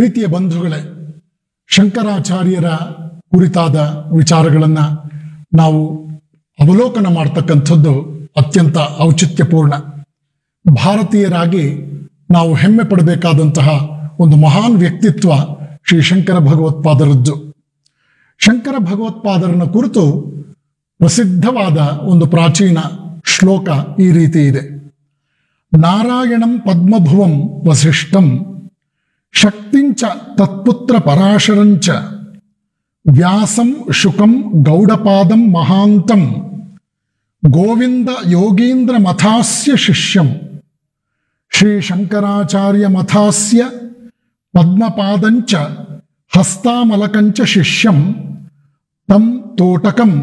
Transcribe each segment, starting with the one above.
ಪ್ರೀತಿಯ ಬಂಧುಗಳೇ ಶಂಕರಾಚಾರ್ಯರ ಕುರಿತಾದ ವಿಚಾರಗಳನ್ನ ನಾವು ಅವಲೋಕನ ಮಾಡ್ತಕ್ಕಂಥದ್ದು ಅತ್ಯಂತ ಔಚಿತ್ಯಪೂರ್ಣ ಭಾರತೀಯರಾಗಿ ನಾವು ಹೆಮ್ಮೆ ಪಡಬೇಕಾದಂತಹ ಒಂದು ಮಹಾನ್ ವ್ಯಕ್ತಿತ್ವ ಶ್ರೀ ಶಂಕರ ಭಗವತ್ಪಾದರದ್ದು ಶಂಕರ ಭಗವತ್ಪಾದರನ ಕುರಿತು ಪ್ರಸಿದ್ಧವಾದ ಒಂದು ಪ್ರಾಚೀನ ಶ್ಲೋಕ ಈ ರೀತಿ ಇದೆ ನಾರಾಯಣಂ ಪದ್ಮಭುವಂ ವಸಿಷ್ಠಂ ಶಕ್ತಿಂಚ ತತ್ಪುತ್ರ ಪರಾಶರಂಚ ವ್ಯಾಸಂ ಶುಕಂ ಗೌಡಪಾದಂ ಮಹಾಂತಂ ಗೋವಿಂದ ಯೋಗೀಂದ್ರ ಮಥಾಸ್ಯ ಶಿಷ್ಯಂ ಶ್ರೀ ಶಂಕರಾಚಾರ್ಯ ಮಥಾಸ್ಯ ಪದ್ಮಪಾದಂಚ ಹಸ್ತಾಮಲಕಂಚ ಶಿಷ್ಯಂ ತಂ ತೋಟಕಂ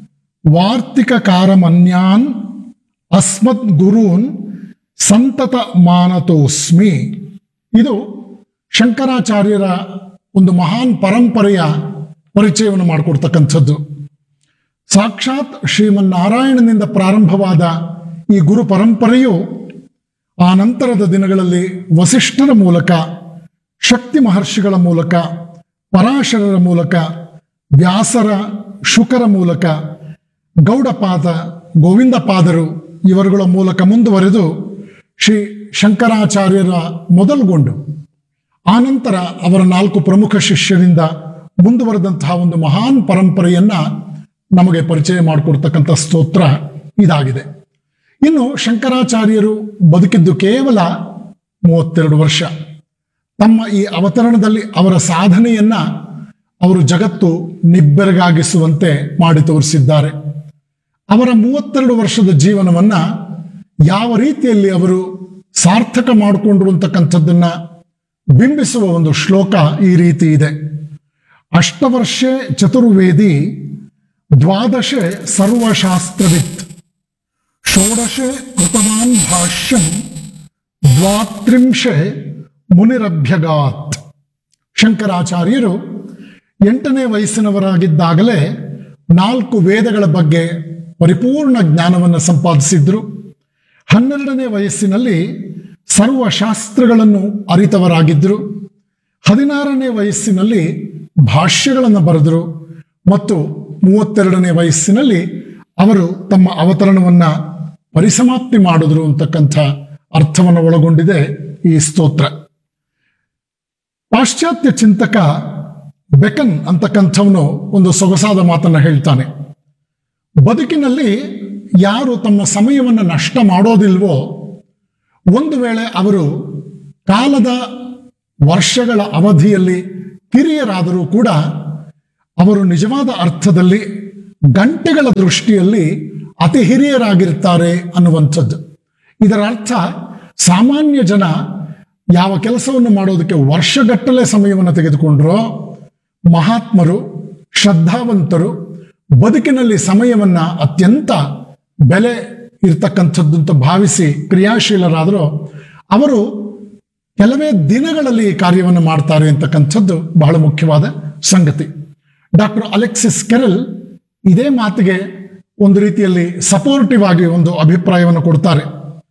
ವಾರ್ತಿಕಕಾರಮನ್ಯಾನ್ ಅಸ್ಮದ್ ಗುರೂನ್ ಸಂತತ ಮಾನತೋಸ್ಮಿ ಇದು ಶಂಕರಾಚಾರ್ಯರ ಒಂದು ಮಹಾನ್ ಪರಂಪರೆಯ ಪರಿಚಯವನ್ನು ಮಾಡಿಕೊಡ್ತಕ್ಕಂಥದ್ದು ಸಾಕ್ಷಾತ್ ಶ್ರೀಮನ್ನಾರಾಯಣನಿಂದ ಪ್ರಾರಂಭವಾದ ಈ ಗುರು ಪರಂಪರೆಯು ಆ ನಂತರದ ದಿನಗಳಲ್ಲಿ ವಸಿಷ್ಠರ ಮೂಲಕ ಶಕ್ತಿ ಮಹರ್ಷಿಗಳ ಮೂಲಕ ಪರಾಶರರ ಮೂಲಕ ವ್ಯಾಸರ ಶುಕರ ಮೂಲಕ ಗೌಡಪಾದ ಗೋವಿಂದಪಾದರು ಇವರುಗಳ ಮೂಲಕ ಮುಂದುವರೆದು ಶ್ರೀ ಶಂಕರಾಚಾರ್ಯರ ಮೊದಲುಗೊಂಡು ಆನಂತರ ಅವರ ನಾಲ್ಕು ಪ್ರಮುಖ ಶಿಷ್ಯರಿಂದ ಮುಂದುವರೆದಂತಹ ಒಂದು ಮಹಾನ್ ಪರಂಪರೆಯನ್ನ ನಮಗೆ ಪರಿಚಯ ಮಾಡಿಕೊಡ್ತಕ್ಕಂಥ ಸ್ತೋತ್ರ ಇದಾಗಿದೆ ಇನ್ನು ಶಂಕರಾಚಾರ್ಯರು ಬದುಕಿದ್ದು ಕೇವಲ ಮೂವತ್ತೆರಡು ವರ್ಷ ತಮ್ಮ ಈ ಅವತರಣದಲ್ಲಿ ಅವರ ಸಾಧನೆಯನ್ನ ಅವರು ಜಗತ್ತು ನಿಬ್ಬೆರಗಾಗಿಸುವಂತೆ ಮಾಡಿ ತೋರಿಸಿದ್ದಾರೆ ಅವರ ಮೂವತ್ತೆರಡು ವರ್ಷದ ಜೀವನವನ್ನ ಯಾವ ರೀತಿಯಲ್ಲಿ ಅವರು ಸಾರ್ಥಕ ಮಾಡಿಕೊಂಡ್ರು ಅಂತಕ್ಕಂಥದ್ದನ್ನ ಬಿಂಬಿಸುವ ಒಂದು ಶ್ಲೋಕ ಈ ರೀತಿ ಇದೆ ಅಷ್ಟವರ್ಷೆ ಚತುರ್ವೇದಿ ದ್ವಾದಶೆ ಸರ್ವಶಾಸ್ತ್ರವಿತ್ ಷೋಡಶೆ ಕೃತವಾನ್ ಭಾಷ್ಯಂ ದ್ವಾತ್ರಿಂಶೆ ಮುನಿರಭ್ಯಗಾತ್ ಶಂಕರಾಚಾರ್ಯರು ಎಂಟನೇ ವಯಸ್ಸಿನವರಾಗಿದ್ದಾಗಲೇ ನಾಲ್ಕು ವೇದಗಳ ಬಗ್ಗೆ ಪರಿಪೂರ್ಣ ಜ್ಞಾನವನ್ನು ಸಂಪಾದಿಸಿದ್ರು ಹನ್ನೆರಡನೇ ವಯಸ್ಸಿನಲ್ಲಿ ಸರ್ವಶಾಸ್ತ್ರಗಳನ್ನು ಅರಿತವರಾಗಿದ್ದರು ಹದಿನಾರನೇ ವಯಸ್ಸಿನಲ್ಲಿ ಭಾಷ್ಯಗಳನ್ನು ಬರೆದರು ಮತ್ತು ಮೂವತ್ತೆರಡನೇ ವಯಸ್ಸಿನಲ್ಲಿ ಅವರು ತಮ್ಮ ಅವತರಣವನ್ನ ಪರಿಸಮಾಪ್ತಿ ಮಾಡಿದ್ರು ಅಂತಕ್ಕಂಥ ಅರ್ಥವನ್ನು ಒಳಗೊಂಡಿದೆ ಈ ಸ್ತೋತ್ರ ಪಾಶ್ಚಾತ್ಯ ಚಿಂತಕ ಬೆಕನ್ ಅಂತಕ್ಕಂಥವನು ಒಂದು ಸೊಗಸಾದ ಮಾತನ್ನ ಹೇಳ್ತಾನೆ ಬದುಕಿನಲ್ಲಿ ಯಾರು ತಮ್ಮ ಸಮಯವನ್ನು ನಷ್ಟ ಮಾಡೋದಿಲ್ವೋ ಒಂದು ವೇಳೆ ಅವರು ಕಾಲದ ವರ್ಷಗಳ ಅವಧಿಯಲ್ಲಿ ಕಿರಿಯರಾದರೂ ಕೂಡ ಅವರು ನಿಜವಾದ ಅರ್ಥದಲ್ಲಿ ಗಂಟೆಗಳ ದೃಷ್ಟಿಯಲ್ಲಿ ಅತಿ ಹಿರಿಯರಾಗಿರ್ತಾರೆ ಅನ್ನುವಂಥದ್ದು ಇದರ ಅರ್ಥ ಸಾಮಾನ್ಯ ಜನ ಯಾವ ಕೆಲಸವನ್ನು ಮಾಡೋದಕ್ಕೆ ವರ್ಷಗಟ್ಟಲೆ ಸಮಯವನ್ನು ತೆಗೆದುಕೊಂಡ್ರೋ ಮಹಾತ್ಮರು ಶ್ರದ್ಧಾವಂತರು ಬದುಕಿನಲ್ಲಿ ಸಮಯವನ್ನ ಅತ್ಯಂತ ಬೆಲೆ ಇರ್ತಕ್ಕಂಥದ್ದು ಅಂತ ಭಾವಿಸಿ ಕ್ರಿಯಾಶೀಲರಾದರೂ ಅವರು ಕೆಲವೇ ದಿನಗಳಲ್ಲಿ ಈ ಕಾರ್ಯವನ್ನು ಮಾಡ್ತಾರೆ ಅಂತಕ್ಕಂಥದ್ದು ಬಹಳ ಮುಖ್ಯವಾದ ಸಂಗತಿ ಡಾಕ್ಟರ್ ಅಲೆಕ್ಸಿಸ್ ಕೆರಲ್ ಇದೇ ಮಾತಿಗೆ ಒಂದು ರೀತಿಯಲ್ಲಿ ಸಪೋರ್ಟಿವ್ ಆಗಿ ಒಂದು ಅಭಿಪ್ರಾಯವನ್ನು ಕೊಡ್ತಾರೆ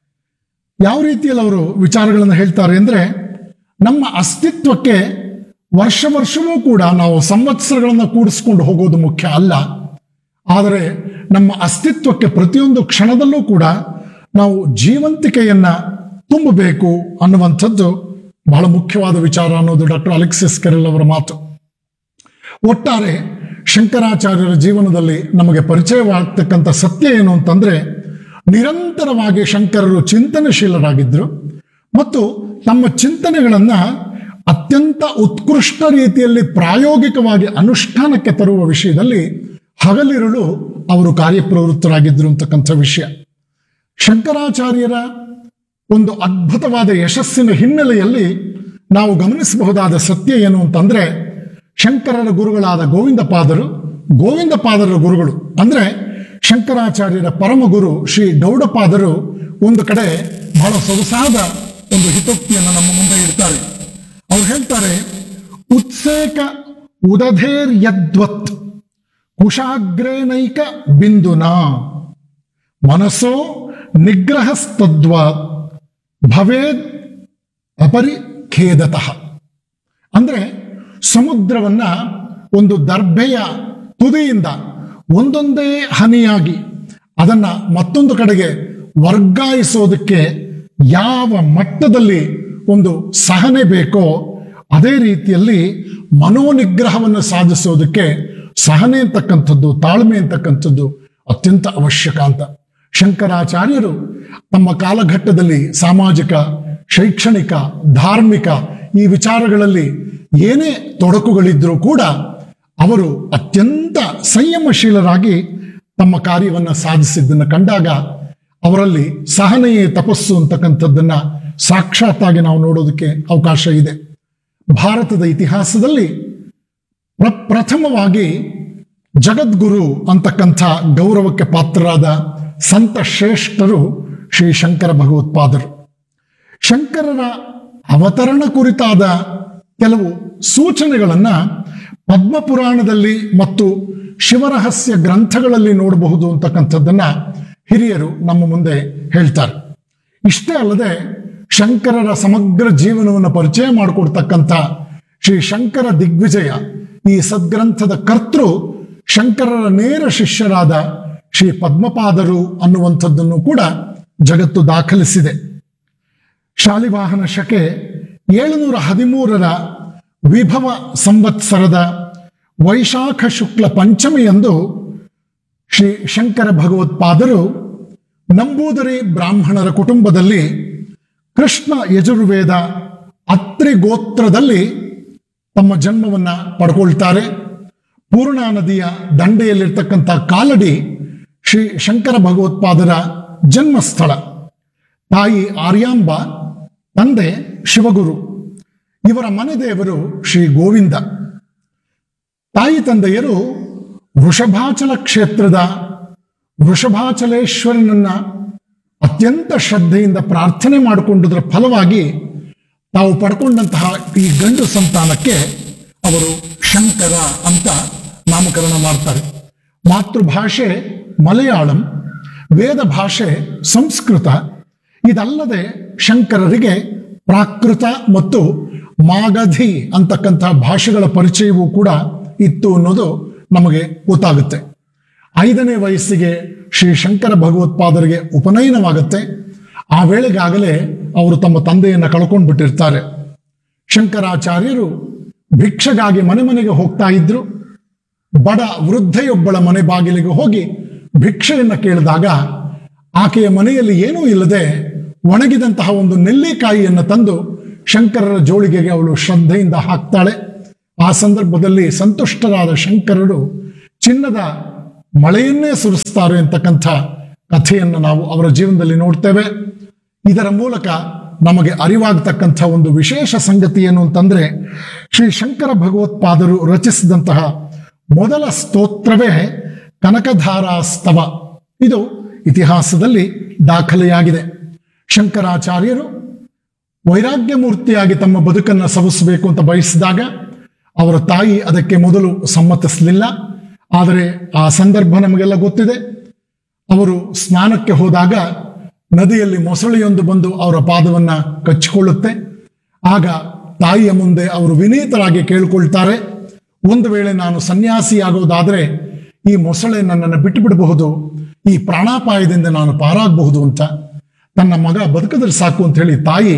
ಯಾವ ರೀತಿಯಲ್ಲಿ ಅವರು ವಿಚಾರಗಳನ್ನು ಹೇಳ್ತಾರೆ ಅಂದರೆ ನಮ್ಮ ಅಸ್ತಿತ್ವಕ್ಕೆ ವರ್ಷ ವರ್ಷವೂ ಕೂಡ ನಾವು ಸಂವತ್ಸರಗಳನ್ನು ಕೂಡಿಸ್ಕೊಂಡು ಹೋಗೋದು ಮುಖ್ಯ ಅಲ್ಲ ಆದರೆ ನಮ್ಮ ಅಸ್ತಿತ್ವಕ್ಕೆ ಪ್ರತಿಯೊಂದು ಕ್ಷಣದಲ್ಲೂ ಕೂಡ ನಾವು ಜೀವಂತಿಕೆಯನ್ನ ತುಂಬಬೇಕು ಅನ್ನುವಂಥದ್ದು ಬಹಳ ಮುಖ್ಯವಾದ ವಿಚಾರ ಅನ್ನೋದು ಡಾಕ್ಟರ್ ಅಲೆಕ್ಸಿಸ್ ಕೆರೆಲ್ ಅವರ ಮಾತು ಒಟ್ಟಾರೆ ಶಂಕರಾಚಾರ್ಯರ ಜೀವನದಲ್ಲಿ ನಮಗೆ ಪರಿಚಯವಾಗ್ತಕ್ಕಂಥ ಸತ್ಯ ಏನು ಅಂತಂದ್ರೆ ನಿರಂತರವಾಗಿ ಶಂಕರರು ಚಿಂತನಶೀಲರಾಗಿದ್ದರು ಮತ್ತು ತಮ್ಮ ಚಿಂತನೆಗಳನ್ನ ಅತ್ಯಂತ ಉತ್ಕೃಷ್ಟ ರೀತಿಯಲ್ಲಿ ಪ್ರಾಯೋಗಿಕವಾಗಿ ಅನುಷ್ಠಾನಕ್ಕೆ ತರುವ ವಿಷಯದಲ್ಲಿ ಹಗಲಿರುಳು ಅವರು ಕಾರ್ಯಪ್ರವೃತ್ತರಾಗಿದ್ದರು ಅಂತಕ್ಕಂಥ ವಿಷಯ ಶಂಕರಾಚಾರ್ಯರ ಒಂದು ಅದ್ಭುತವಾದ ಯಶಸ್ಸಿನ ಹಿನ್ನೆಲೆಯಲ್ಲಿ ನಾವು ಗಮನಿಸಬಹುದಾದ ಸತ್ಯ ಏನು ಅಂತಂದ್ರೆ ಶಂಕರರ ಗುರುಗಳಾದ ಗೋವಿಂದಪಾದರು ಗೋವಿಂದಪಾದರ ಗುರುಗಳು ಅಂದ್ರೆ ಶಂಕರಾಚಾರ್ಯರ ಪರಮ ಗುರು ಶ್ರೀ ಗೌಡಪಾದರು ಒಂದು ಕಡೆ ಬಹಳ ಸೊಗಸಾದ ಒಂದು ಹಿತೋಕ್ತಿಯನ್ನು ನಮ್ಮ ಮುಂದೆ ಇಡ್ತಾರೆ ಅವ್ರು ಹೇಳ್ತಾರೆ ಉತ್ಸೇಕ ಉದಧೇರ್ ಯದ್ವತ್ ಕುಶಾಗ್ರೇನೈಕ ಬಿಂದುನ ಮನಸ್ಸೋ ನಿಗ್ರಹಸ್ತದ್ವಾತ್ ಭವೇದ್ ಅಪರಿಖೇದತಃ ಅಂದ್ರೆ ಸಮುದ್ರವನ್ನ ಒಂದು ದರ್ಭೆಯ ತುದಿಯಿಂದ ಒಂದೊಂದೇ ಹನಿಯಾಗಿ ಅದನ್ನ ಮತ್ತೊಂದು ಕಡೆಗೆ ವರ್ಗಾಯಿಸೋದಕ್ಕೆ ಯಾವ ಮಟ್ಟದಲ್ಲಿ ಒಂದು ಸಹನೆ ಬೇಕೋ ಅದೇ ರೀತಿಯಲ್ಲಿ ಮನೋನಿಗ್ರಹವನ್ನು ಸಾಧಿಸೋದಕ್ಕೆ ಸಹನೆ ಅಂತಕ್ಕಂಥದ್ದು ತಾಳ್ಮೆ ಅಂತಕ್ಕಂಥದ್ದು ಅತ್ಯಂತ ಅವಶ್ಯಕ ಅಂತ ಶಂಕರಾಚಾರ್ಯರು ತಮ್ಮ ಕಾಲಘಟ್ಟದಲ್ಲಿ ಸಾಮಾಜಿಕ ಶೈಕ್ಷಣಿಕ ಧಾರ್ಮಿಕ ಈ ವಿಚಾರಗಳಲ್ಲಿ ಏನೇ ತೊಡಕುಗಳಿದ್ರೂ ಕೂಡ ಅವರು ಅತ್ಯಂತ ಸಂಯಮಶೀಲರಾಗಿ ತಮ್ಮ ಕಾರ್ಯವನ್ನು ಸಾಧಿಸಿದ್ದನ್ನು ಕಂಡಾಗ ಅವರಲ್ಲಿ ಸಹನೆಯೇ ತಪಸ್ಸು ಅಂತಕ್ಕಂಥದ್ದನ್ನ ಸಾಕ್ಷಾತ್ತಾಗಿ ನಾವು ನೋಡೋದಕ್ಕೆ ಅವಕಾಶ ಇದೆ ಭಾರತದ ಇತಿಹಾಸದಲ್ಲಿ ಪ್ರ- ಪ್ರಥಮವಾಗಿ ಜಗದ್ಗುರು ಅಂತಕ್ಕಂಥ ಗೌರವಕ್ಕೆ ಪಾತ್ರರಾದ ಸಂತ ಶ್ರೇಷ್ಠರು ಶ್ರೀ ಶಂಕರ ಭಗವತ್ಪಾದರು ಶಂಕರರ ಅವತರಣ ಕುರಿತಾದ ಕೆಲವು ಸೂಚನೆಗಳನ್ನ ಪದ್ಮಪುರಾಣದಲ್ಲಿ ಮತ್ತು ಶಿವರಹಸ್ಯ ಗ್ರಂಥಗಳಲ್ಲಿ ನೋಡಬಹುದು ಅಂತಕ್ಕಂಥದ್ದನ್ನ ಹಿರಿಯರು ನಮ್ಮ ಮುಂದೆ ಹೇಳ್ತಾರೆ ಇಷ್ಟೇ ಅಲ್ಲದೆ ಶಂಕರರ ಸಮಗ್ರ ಜೀವನವನ್ನು ಪರಿಚಯ ಮಾಡಿಕೊಡ್ತಕ್ಕಂಥ ಶ್ರೀ ಶಂಕರ ದಿಗ್ವಿಜಯ ಈ ಸದ್ಗ್ರಂಥದ ಕರ್ತೃ ಶಂಕರರ ನೇರ ಶಿಷ್ಯರಾದ ಶ್ರೀ ಪದ್ಮಪಾದರು ಅನ್ನುವಂಥದ್ದನ್ನು ಕೂಡ ಜಗತ್ತು ದಾಖಲಿಸಿದೆ ಶಾಲಿವಾಹನ ಶಕೆ ಏಳುನೂರ ಹದಿಮೂರರ ವಿಭವ ಸಂವತ್ಸರದ ವೈಶಾಖ ಶುಕ್ಲ ಪಂಚಮಿಯಂದು ಶ್ರೀ ಶಂಕರ ಭಗವತ್ಪಾದರು ನಂಬೂದರಿ ಬ್ರಾಹ್ಮಣರ ಕುಟುಂಬದಲ್ಲಿ ಕೃಷ್ಣ ಯಜುರ್ವೇದ ಅತ್ರಿ ಗೋತ್ರದಲ್ಲಿ ತಮ್ಮ ಜನ್ಮವನ್ನ ಪಡ್ಕೊಳ್ತಾರೆ ಪೂರ್ಣಾ ನದಿಯ ದಂಡೆಯಲ್ಲಿರ್ತಕ್ಕಂಥ ಕಾಲಡಿ ಶ್ರೀ ಶಂಕರ ಭಗವತ್ಪಾದರ ಜನ್ಮಸ್ಥಳ ತಾಯಿ ಆರ್ಯಾಂಬ ತಂದೆ ಶಿವಗುರು ಇವರ ಮನೆ ದೇವರು ಶ್ರೀ ಗೋವಿಂದ ತಾಯಿ ತಂದೆಯರು ವೃಷಭಾಚಲ ಕ್ಷೇತ್ರದ ವೃಷಭಾಚಲೇಶ್ವರನನ್ನ ಅತ್ಯಂತ ಶ್ರದ್ಧೆಯಿಂದ ಪ್ರಾರ್ಥನೆ ಮಾಡಿಕೊಂಡುದರ ಫಲವಾಗಿ ತಾವು ಪಡ್ಕೊಂಡಂತಹ ಈ ಗಂಡು ಸಂತಾನಕ್ಕೆ ಅವರು ಶಂಕರ ಅಂತ ನಾಮಕರಣ ಮಾಡ್ತಾರೆ ಮಾತೃಭಾಷೆ ಮಲಯಾಳಂ ವೇದ ಭಾಷೆ ಸಂಸ್ಕೃತ ಇದಲ್ಲದೆ ಶಂಕರರಿಗೆ ಪ್ರಾಕೃತ ಮತ್ತು ಮಾಗಧಿ ಅಂತಕ್ಕಂಥ ಭಾಷೆಗಳ ಪರಿಚಯವೂ ಕೂಡ ಇತ್ತು ಅನ್ನೋದು ನಮಗೆ ಗೊತ್ತಾಗುತ್ತೆ ಐದನೇ ವಯಸ್ಸಿಗೆ ಶ್ರೀ ಶಂಕರ ಭಗವತ್ಪಾದರಿಗೆ ಉಪನಯನವಾಗುತ್ತೆ ಆ ವೇಳೆಗಾಗಲೇ ಅವರು ತಮ್ಮ ತಂದೆಯನ್ನು ಕಳ್ಕೊಂಡು ಬಿಟ್ಟಿರ್ತಾರೆ ಶಂಕರಾಚಾರ್ಯರು ಭಿಕ್ಷೆಗಾಗಿ ಮನೆ ಮನೆಗೆ ಹೋಗ್ತಾ ಇದ್ರು ಬಡ ವೃದ್ಧೆಯೊಬ್ಬಳ ಮನೆ ಬಾಗಿಲಿಗೆ ಹೋಗಿ ಭಿಕ್ಷೆಯನ್ನು ಕೇಳಿದಾಗ ಆಕೆಯ ಮನೆಯಲ್ಲಿ ಏನೂ ಇಲ್ಲದೆ ಒಣಗಿದಂತಹ ಒಂದು ನೆಲ್ಲಿಕಾಯಿಯನ್ನು ತಂದು ಶಂಕರರ ಜೋಳಿಗೆಗೆ ಅವಳು ಶ್ರದ್ಧೆಯಿಂದ ಹಾಕ್ತಾಳೆ ಆ ಸಂದರ್ಭದಲ್ಲಿ ಸಂತುಷ್ಟರಾದ ಶಂಕರರು ಚಿನ್ನದ ಮಳೆಯನ್ನೇ ಸುರಿಸ್ತಾರೆ ಅಂತಕ್ಕಂಥ ಕಥೆಯನ್ನು ನಾವು ಅವರ ಜೀವನದಲ್ಲಿ ನೋಡ್ತೇವೆ ಇದರ ಮೂಲಕ ನಮಗೆ ಅರಿವಾಗತಕ್ಕಂಥ ಒಂದು ವಿಶೇಷ ಸಂಗತಿ ಏನು ಅಂತಂದ್ರೆ ಶ್ರೀ ಶಂಕರ ಭಗವತ್ಪಾದರು ರಚಿಸಿದಂತಹ ಮೊದಲ ಸ್ತೋತ್ರವೇ ಕನಕಧಾರಾ ಸ್ತವ ಇದು ಇತಿಹಾಸದಲ್ಲಿ ದಾಖಲೆಯಾಗಿದೆ ಶಂಕರಾಚಾರ್ಯರು ವೈರಾಗ್ಯ ಮೂರ್ತಿಯಾಗಿ ತಮ್ಮ ಬದುಕನ್ನು ಸವಿಸಬೇಕು ಅಂತ ಬಯಸಿದಾಗ ಅವರ ತಾಯಿ ಅದಕ್ಕೆ ಮೊದಲು ಸಮ್ಮತಿಸಲಿಲ್ಲ ಆದರೆ ಆ ಸಂದರ್ಭ ನಮಗೆಲ್ಲ ಗೊತ್ತಿದೆ ಅವರು ಸ್ನಾನಕ್ಕೆ ಹೋದಾಗ ನದಿಯಲ್ಲಿ ಮೊಸಳೆಯೊಂದು ಬಂದು ಅವರ ಪಾದವನ್ನ ಕಚ್ಚಿಕೊಳ್ಳುತ್ತೆ ಆಗ ತಾಯಿಯ ಮುಂದೆ ಅವರು ವಿನೀತರಾಗಿ ಕೇಳಿಕೊಳ್ತಾರೆ ಒಂದು ವೇಳೆ ನಾನು ಸನ್ಯಾಸಿಯಾಗೋದಾದ್ರೆ ಈ ಮೊಸಳೆ ನನ್ನನ್ನು ಬಿಟ್ಟು ಬಿಡಬಹುದು ಈ ಪ್ರಾಣಾಪಾಯದಿಂದ ನಾನು ಪಾರಾಗಬಹುದು ಅಂತ ತನ್ನ ಮಗ ಬದುಕಿದ್ರೆ ಸಾಕು ಅಂತ ಹೇಳಿ ತಾಯಿ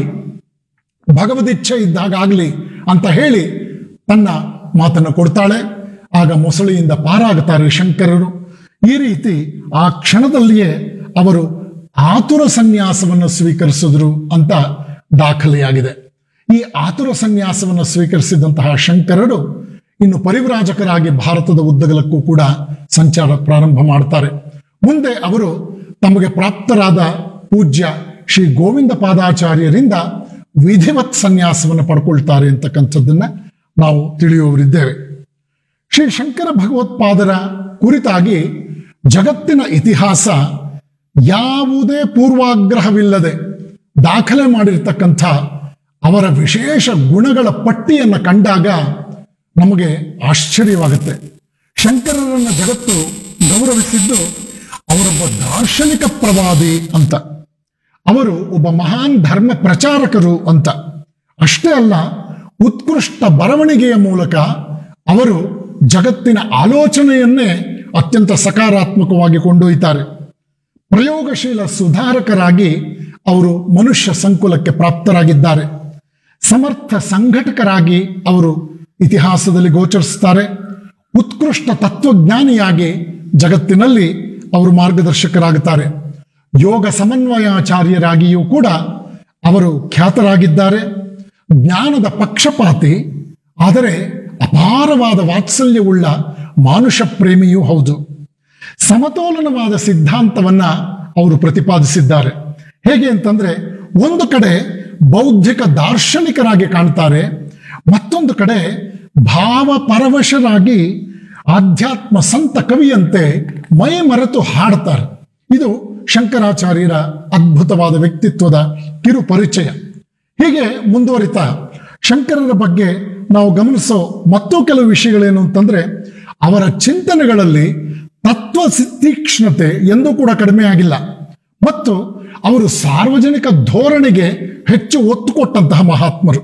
ಭಗವದಿಚ್ಛೆ ಇದ್ದಾಗಲಿ ಅಂತ ಹೇಳಿ ತನ್ನ ಮಾತನ್ನು ಕೊಡ್ತಾಳೆ ಆಗ ಮೊಸಳೆಯಿಂದ ಪಾರಾಗುತ್ತಾರೆ ಶಂಕರರು ಈ ರೀತಿ ಆ ಕ್ಷಣದಲ್ಲಿಯೇ ಅವರು ಆತುರ ಸನ್ಯಾಸವನ್ನು ಸ್ವೀಕರಿಸಿದ್ರು ಅಂತ ದಾಖಲೆಯಾಗಿದೆ ಈ ಆತುರ ಸನ್ಯಾಸವನ್ನು ಸ್ವೀಕರಿಸಿದಂತಹ ಶಂಕರರು ಇನ್ನು ಪರಿವ್ರಾಜಕರಾಗಿ ಭಾರತದ ಉದ್ದಗಲಕ್ಕೂ ಕೂಡ ಸಂಚಾರ ಪ್ರಾರಂಭ ಮಾಡ್ತಾರೆ ಮುಂದೆ ಅವರು ತಮಗೆ ಪ್ರಾಪ್ತರಾದ ಪೂಜ್ಯ ಶ್ರೀ ಗೋವಿಂದ ಪಾದಾಚಾರ್ಯರಿಂದ ವಿಧಿವತ್ ಸನ್ಯಾಸವನ್ನು ಪಡ್ಕೊಳ್ತಾರೆ ಅಂತಕ್ಕಂಥದ್ದನ್ನ ನಾವು ತಿಳಿಯುವವರಿದ್ದೇವೆ ಶ್ರೀ ಶಂಕರ ಭಗವತ್ಪಾದರ ಕುರಿತಾಗಿ ಜಗತ್ತಿನ ಇತಿಹಾಸ ಯಾವುದೇ ಪೂರ್ವಾಗ್ರಹವಿಲ್ಲದೆ ದಾಖಲೆ ಮಾಡಿರ್ತಕ್ಕಂಥ ಅವರ ವಿಶೇಷ ಗುಣಗಳ ಪಟ್ಟಿಯನ್ನು ಕಂಡಾಗ ನಮಗೆ ಆಶ್ಚರ್ಯವಾಗುತ್ತೆ ಶಂಕರರನ್ನ ಜಗತ್ತು ಗೌರವಿಸಿದ್ದು ಅವರೊಬ್ಬ ದಾರ್ಶನಿಕ ಪ್ರವಾದಿ ಅಂತ ಅವರು ಒಬ್ಬ ಮಹಾನ್ ಧರ್ಮ ಪ್ರಚಾರಕರು ಅಂತ ಅಷ್ಟೇ ಅಲ್ಲ ಉತ್ಕೃಷ್ಟ ಬರವಣಿಗೆಯ ಮೂಲಕ ಅವರು ಜಗತ್ತಿನ ಆಲೋಚನೆಯನ್ನೇ ಅತ್ಯಂತ ಸಕಾರಾತ್ಮಕವಾಗಿ ಕೊಂಡೊಯ್ತಾರೆ ಪ್ರಯೋಗಶೀಲ ಸುಧಾರಕರಾಗಿ ಅವರು ಮನುಷ್ಯ ಸಂಕುಲಕ್ಕೆ ಪ್ರಾಪ್ತರಾಗಿದ್ದಾರೆ ಸಮರ್ಥ ಸಂಘಟಕರಾಗಿ ಅವರು ಇತಿಹಾಸದಲ್ಲಿ ಗೋಚರಿಸುತ್ತಾರೆ ಉತ್ಕೃಷ್ಟ ತತ್ವಜ್ಞಾನಿಯಾಗಿ ಜಗತ್ತಿನಲ್ಲಿ ಅವರು ಮಾರ್ಗದರ್ಶಕರಾಗುತ್ತಾರೆ ಯೋಗ ಸಮನ್ವಯಾಚಾರ್ಯರಾಗಿಯೂ ಕೂಡ ಅವರು ಖ್ಯಾತರಾಗಿದ್ದಾರೆ ಜ್ಞಾನದ ಪಕ್ಷಪಾತಿ ಆದರೆ ಅಪಾರವಾದ ವಾತ್ಸಲ್ಯವುಳ್ಳ ಮಾನುಷ ಪ್ರೇಮಿಯೂ ಹೌದು ಸಮತೋಲನವಾದ ಸಿದ್ಧಾಂತವನ್ನ ಅವರು ಪ್ರತಿಪಾದಿಸಿದ್ದಾರೆ ಹೇಗೆ ಅಂತಂದ್ರೆ ಒಂದು ಕಡೆ ಬೌದ್ಧಿಕ ದಾರ್ಶನಿಕರಾಗಿ ಕಾಣ್ತಾರೆ ಮತ್ತೊಂದು ಕಡೆ ಭಾವ ಪರವಶರಾಗಿ ಆಧ್ಯಾತ್ಮ ಸಂತ ಕವಿಯಂತೆ ಮೈ ಮರೆತು ಹಾಡ್ತಾರೆ ಇದು ಶಂಕರಾಚಾರ್ಯರ ಅದ್ಭುತವಾದ ವ್ಯಕ್ತಿತ್ವದ ಕಿರು ಪರಿಚಯ ಹೀಗೆ ಮುಂದುವರಿತಾ ಶಂಕರರ ಬಗ್ಗೆ ನಾವು ಗಮನಿಸೋ ಮತ್ತೂ ಕೆಲವು ವಿಷಯಗಳೇನು ಅಂತಂದ್ರೆ ಅವರ ಚಿಂತನೆಗಳಲ್ಲಿ ತತ್ವ ತೀಕ್ಷ್ಣತೆ ಎಂದೂ ಕೂಡ ಕಡಿಮೆ ಆಗಿಲ್ಲ ಮತ್ತು ಅವರು ಸಾರ್ವಜನಿಕ ಧೋರಣೆಗೆ ಹೆಚ್ಚು ಒತ್ತು ಕೊಟ್ಟಂತಹ ಮಹಾತ್ಮರು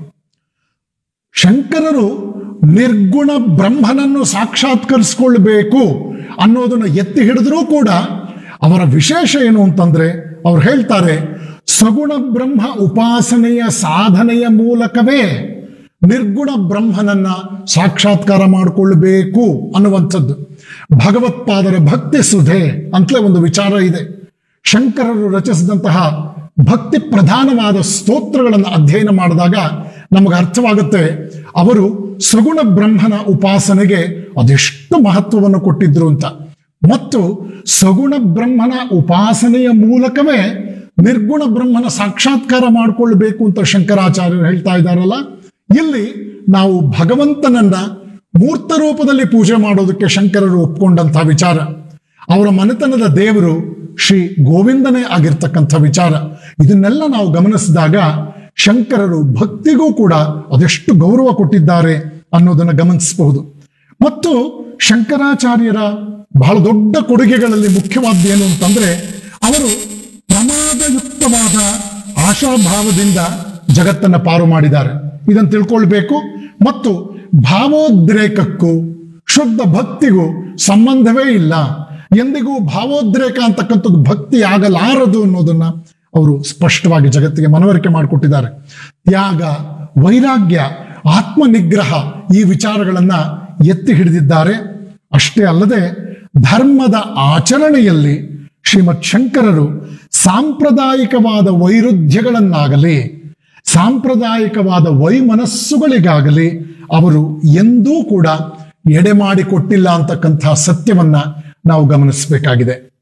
ಶಂಕರರು ನಿರ್ಗುಣ ಬ್ರಹ್ಮನನ್ನು ಸಾಕ್ಷಾತ್ಕರಿಸಿಕೊಳ್ಬೇಕು ಅನ್ನೋದನ್ನು ಎತ್ತಿ ಹಿಡಿದ್ರೂ ಕೂಡ ಅವರ ವಿಶೇಷ ಏನು ಅಂತಂದ್ರೆ ಅವ್ರು ಹೇಳ್ತಾರೆ ಸಗುಣ ಬ್ರಹ್ಮ ಉಪಾಸನೆಯ ಸಾಧನೆಯ ಮೂಲಕವೇ ನಿರ್ಗುಣ ಬ್ರಹ್ಮನನ್ನ ಸಾಕ್ಷಾತ್ಕಾರ ಮಾಡಿಕೊಳ್ಬೇಕು ಅನ್ನುವಂಥದ್ದು ಭಗವತ್ಪಾದರ ಭಕ್ತಿ ಸುಧೆ ಅಂತಲೇ ಒಂದು ವಿಚಾರ ಇದೆ ಶಂಕರರು ರಚಿಸಿದಂತಹ ಭಕ್ತಿ ಪ್ರಧಾನವಾದ ಸ್ತೋತ್ರಗಳನ್ನು ಅಧ್ಯಯನ ಮಾಡಿದಾಗ ನಮಗೆ ಅರ್ಥವಾಗುತ್ತೆ ಅವರು ಸಗುಣ ಬ್ರಹ್ಮನ ಉಪಾಸನೆಗೆ ಅದೆಷ್ಟು ಮಹತ್ವವನ್ನು ಕೊಟ್ಟಿದ್ರು ಅಂತ ಮತ್ತು ಸಗುಣ ಬ್ರಹ್ಮನ ಉಪಾಸನೆಯ ಮೂಲಕವೇ ನಿರ್ಗುಣ ಬ್ರಹ್ಮನ ಸಾಕ್ಷಾತ್ಕಾರ ಮಾಡಿಕೊಳ್ಬೇಕು ಅಂತ ಶಂಕರಾಚಾರ್ಯರು ಹೇಳ್ತಾ ಇದ್ದಾರಲ್ಲ ಇಲ್ಲಿ ನಾವು ಭಗವಂತನನ್ನ ಮೂರ್ತ ರೂಪದಲ್ಲಿ ಪೂಜೆ ಮಾಡೋದಕ್ಕೆ ಶಂಕರರು ಒಪ್ಕೊಂಡಂತಹ ವಿಚಾರ ಅವರ ಮನೆತನದ ದೇವರು ಶ್ರೀ ಗೋವಿಂದನೇ ಆಗಿರ್ತಕ್ಕಂಥ ವಿಚಾರ ಇದನ್ನೆಲ್ಲ ನಾವು ಗಮನಿಸಿದಾಗ ಶಂಕರರು ಭಕ್ತಿಗೂ ಕೂಡ ಅದೆಷ್ಟು ಗೌರವ ಕೊಟ್ಟಿದ್ದಾರೆ ಅನ್ನೋದನ್ನು ಗಮನಿಸಬಹುದು ಮತ್ತು ಶಂಕರಾಚಾರ್ಯರ ಬಹಳ ದೊಡ್ಡ ಕೊಡುಗೆಗಳಲ್ಲಿ ಮುಖ್ಯವಾದ ಏನು ಅಂತಂದ್ರೆ ಅವರು ಪ್ರಮಾದಯುಕ್ತವಾದ ಆಶಾಭಾವದಿಂದ ಜಗತ್ತನ್ನ ಪಾರು ಮಾಡಿದ್ದಾರೆ ಇದನ್ನು ತಿಳ್ಕೊಳ್ಬೇಕು ಮತ್ತು ಭಾವೋದ್ರೇಕಕ್ಕೂ ಶುದ್ಧ ಭಕ್ತಿಗೂ ಸಂಬಂಧವೇ ಇಲ್ಲ ಎಂದಿಗೂ ಭಾವೋದ್ರೇಕ ಅಂತಕ್ಕಂಥದ್ದು ಭಕ್ತಿ ಆಗಲಾರದು ಅನ್ನೋದನ್ನ ಅವರು ಸ್ಪಷ್ಟವಾಗಿ ಜಗತ್ತಿಗೆ ಮನವರಿಕೆ ಮಾಡಿಕೊಟ್ಟಿದ್ದಾರೆ ತ್ಯಾಗ ವೈರಾಗ್ಯ ಆತ್ಮ ನಿಗ್ರಹ ಈ ವಿಚಾರಗಳನ್ನ ಎತ್ತಿ ಹಿಡಿದಿದ್ದಾರೆ ಅಷ್ಟೇ ಅಲ್ಲದೆ ಧರ್ಮದ ಆಚರಣೆಯಲ್ಲಿ ಶ್ರೀಮತ್ ಶಂಕರರು ಸಾಂಪ್ರದಾಯಿಕವಾದ ವೈರುಧ್ಯಗಳನ್ನಾಗಲಿ ಸಾಂಪ್ರದಾಯಿಕವಾದ ವೈಮನಸ್ಸುಗಳಿಗಾಗಲಿ ಅವರು ಎಂದೂ ಕೂಡ ಎಡೆ ಮಾಡಿಕೊಟ್ಟಿಲ್ಲ ಅಂತಕ್ಕಂಥ ಸತ್ಯವನ್ನ ನಾವು ಗಮನಿಸಬೇಕಾಗಿದೆ